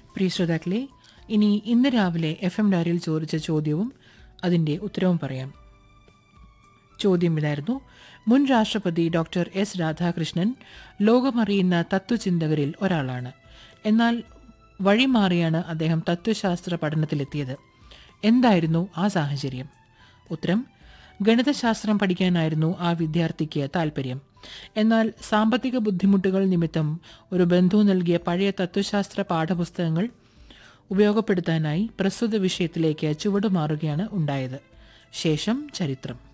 പ്രിയ ശ്രോതാക്കളെ ഇനി ഇന്ന് രാവിലെ എഫ് എം ഡയറിയിൽ ചോദിച്ച ചോദ്യവും അതിൻ്റെ ഉത്തരവും പറയാം ചോദ്യം ഇതായിരുന്നു മുൻ രാഷ്ട്രപതി ഡോക്ടർ എസ് രാധാകൃഷ്ണൻ ലോകമറിയുന്ന തത്വചിന്തകരിൽ ഒരാളാണ് എന്നാൽ വഴിമാറിയാണ് അദ്ദേഹം തത്വശാസ്ത്ര പഠനത്തിലെത്തിയത് എന്തായിരുന്നു ആ സാഹചര്യം ഉത്തരം ഗണിതശാസ്ത്രം പഠിക്കാനായിരുന്നു ആ വിദ്യാർത്ഥിക്ക് താൽപ്പര്യം എന്നാൽ സാമ്പത്തിക ബുദ്ധിമുട്ടുകൾ നിമിത്തം ഒരു ബന്ധു നൽകിയ പഴയ തത്വശാസ്ത്ര പാഠപുസ്തകങ്ങൾ ഉപയോഗപ്പെടുത്താനായി പ്രസ്തുത വിഷയത്തിലേക്ക് ചുവടുമാറുകയാണ് ഉണ്ടായത് ശേഷം ചരിത്രം